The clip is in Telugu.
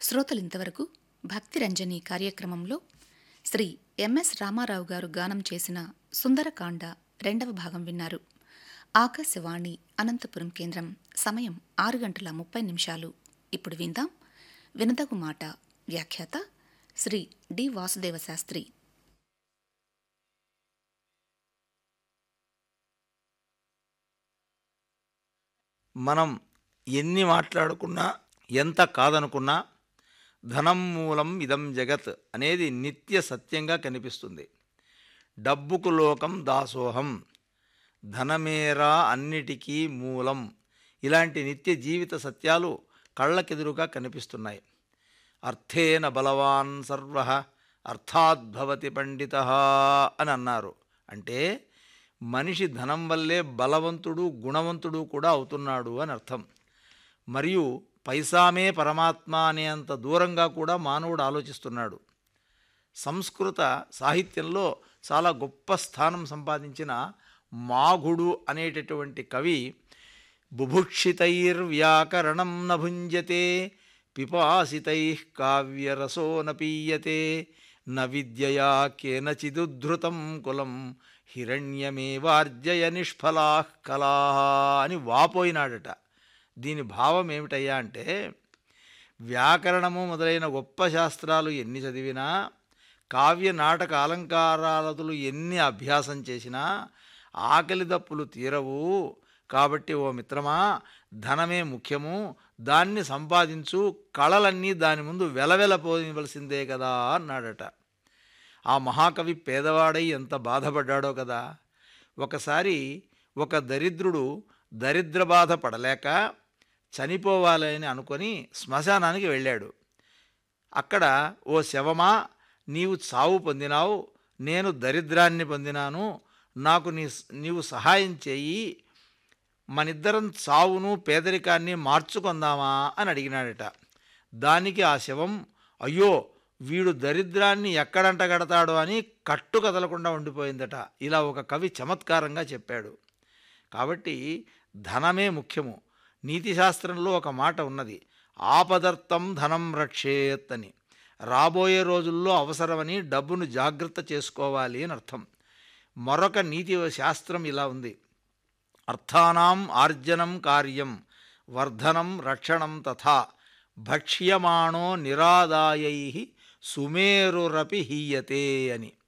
శ్రోతలింతవరకు భక్తిరంజని కార్యక్రమంలో శ్రీ ఎంఎస్ రామారావు గారు గానం చేసిన సుందరకాండ రెండవ భాగం విన్నారు ఆకాశవాణి అనంతపురం కేంద్రం సమయం ఆరు గంటల ముప్పై నిమిషాలు ఇప్పుడు విందాం వినదగు మాట వ్యాఖ్యాత శ్రీ డి వాసుదేవ శాస్త్రి మనం ఎన్ని మాట్లాడుకున్నా ఎంత కాదనుకున్నా ధనం మూలం ఇదం జగత్ అనేది నిత్య సత్యంగా కనిపిస్తుంది డబ్బుకు లోకం దాసోహం ధనమేరా అన్నిటికీ మూలం ఇలాంటి నిత్య జీవిత సత్యాలు కళ్ళకెదురుగా కనిపిస్తున్నాయి అర్థేన బలవాన్ సర్వ అర్థాద్భవతి పండిత అని అన్నారు అంటే మనిషి ధనం వల్లే బలవంతుడు గుణవంతుడు కూడా అవుతున్నాడు అని అర్థం మరియు పైసామే పరమాత్మ అనేంత దూరంగా కూడా మానవుడు ఆలోచిస్తున్నాడు సంస్కృత సాహిత్యంలో చాలా గొప్ప స్థానం సంపాదించిన మాఘుడు అనేటటువంటి కవి బుభుక్షితైర్వ్యాకరణం న భుంజతే పిపాసితై కావ్యరసో న పీయతే న విద్యయా కేనచిదుద్ధృతం కులం హిరణ్యమేవార్జయ నిష్ఫలా కళా అని వాపోయినాడట దీని భావం ఏమిటయ్యా అంటే వ్యాకరణము మొదలైన గొప్ప శాస్త్రాలు ఎన్ని చదివినా కావ్య నాటక అలంకారాలతులు ఎన్ని అభ్యాసం చేసినా ఆకలి దప్పులు తీరవు కాబట్టి ఓ మిత్రమా ధనమే ముఖ్యము దాన్ని సంపాదించు కళలన్నీ దాని ముందు వెలవెలపోవలసిందే కదా అన్నాడట ఆ మహాకవి పేదవాడై ఎంత బాధపడ్డాడో కదా ఒకసారి ఒక దరిద్రుడు దరిద్ర బాధ పడలేక చనిపోవాలని అనుకొని శ్మశానానికి వెళ్ళాడు అక్కడ ఓ శవమా నీవు చావు పొందినావు నేను దరిద్రాన్ని పొందినాను నాకు నీ నీవు సహాయం చేయి మనిద్దరం చావును పేదరికాన్ని మార్చుకుందామా అని అడిగినాడట దానికి ఆ శవం అయ్యో వీడు దరిద్రాన్ని ఎక్కడంట కడతాడో అని కట్టు కదలకుండా ఉండిపోయిందట ఇలా ఒక కవి చమత్కారంగా చెప్పాడు కాబట్టి ధనమే ముఖ్యము నీతిశాస్త్రంలో ఒక మాట ఉన్నది ఆపదర్థం ధనం రక్షేత్ అని రాబోయే రోజుల్లో అవసరమని డబ్బును జాగ్రత్త చేసుకోవాలి అని అర్థం మరొక నీతి శాస్త్రం ఇలా ఉంది అర్థానాం ఆర్జనం కార్యం వర్ధనం రక్షణం తథా భక్ష్యమాణో నిరాదాయై సుమేరురపి హీయతే అని